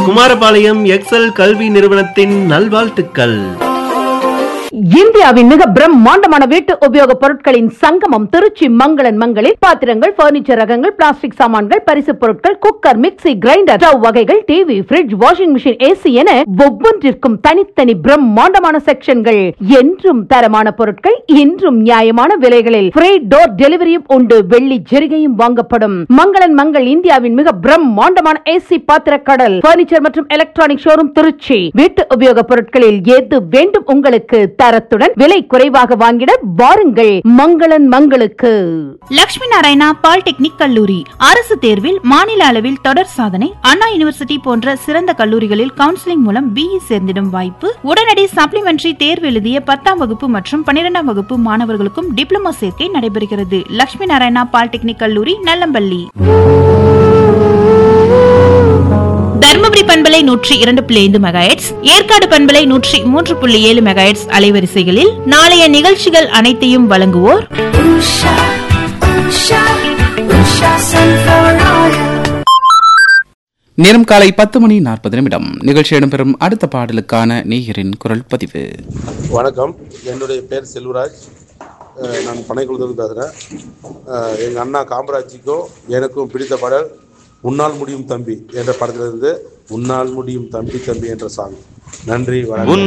Kumarapalayam XL கல்வி நிறுவனத்தின் நல்வாழ்த்துக்கள் இந்தியாவின் மிக பிரம்மாண்டமான வீட்டு உபயோக பொருட்களின் சங்கமம் திருச்சி மங்களன் மங்களில் பாத்திரங்கள் பர்னிச்சர் ரகங்கள் பிளாஸ்டிக் சாமான்கள் பரிசு பொருட்கள் குக்கர் மிக்ஸி கிரைண்டர் ஸ்டவ் வகைகள் TV fridge washing machine AC என ஒவ்வொன்றிற்கும் தனித்தனி பிரம்மாண்டமான செக்ஷன்கள் என்றும் தரமான பொருட்கள் இன்றும் நியாயமான விலைகளில் ஃப்ரீ டோர் டெலிவரியும் உண்டு வெள்ளி ஜெரிகையும் வாங்கப்படும் மங்களன் மங்கள் இந்தியாவின் மிக பிரம்மாண்டமான ஏசி பாத்திர கடல் பர்னிச்சர் மற்றும் எலக்ட்ரானிக் ஷோரூம் திருச்சி வீட்டு உபயோக பொருட்களில் எது வேண்டும் உங்களுக்கு தரத்துடன் விலை குறைவாக வாங்கிட வாருங்கள் மங்களன் மங்களுக்கு லட்சுமி நாராயணா பாலிடெக்னிக் கல்லூரி அரசு தேர்வில் மாநில அளவில் தொடர் சாதனை அண்ணா யூனிவர்சிட்டி போன்ற சிறந்த கல்லூரிகளில் கவுன்சிலிங் மூலம் பிஇ சேர்ந்திடும் வாய்ப்பு உடனடி சப்ளிமெண்டரி தேர்வு எழுதிய பத்தாம் வகுப்பு மற்றும் பன்னிரெண்டாம் வகுப்பு மாணவர்களுக்கும் டிப்ளமோ சேர்க்கை நடைபெறுகிறது லட்சுமி நாராயணா பாலிடெக்னிக் கல்லூரி நல்லம்பள்ளி தருமபுரி பண்பலை நூற்றி இரண்டு புள்ளி ஐந்து மெகாஹெட்ஸ் ஏற்காடு பண்பலை நூற்றி மூன்று புள்ளி ஏழு மெகாஹெட்ஸ் அலைவரிசைகளில் நாளைய நிகழ்ச்சிகள் அனைத்தையும் வழங்குவோர் Usha, Usha, Usha Sunflower Oil. நேரம் காலை பத்து மணி நாற்பது நிமிடம் நிகழ்ச்சி இடம்பெறும் அடுத்த பாடலுக்கான நேயரின் குரல் பதிவு வணக்கம் என்னுடைய பேர் செல்வராஜ் அஹ் நான் பனைக்குளத்துலேருந்து பேசுகிறேன் எங்கள் அண்ணா காமராஜிக்கும் எனக்கும் பிடித்த பாடல் உன்னால் முடியும் தம்பி என்ற படத்திலிருந்து உன்னால் முடியும் தம்பி தம்பி என்ற சாங் நன்றி வணக்கம்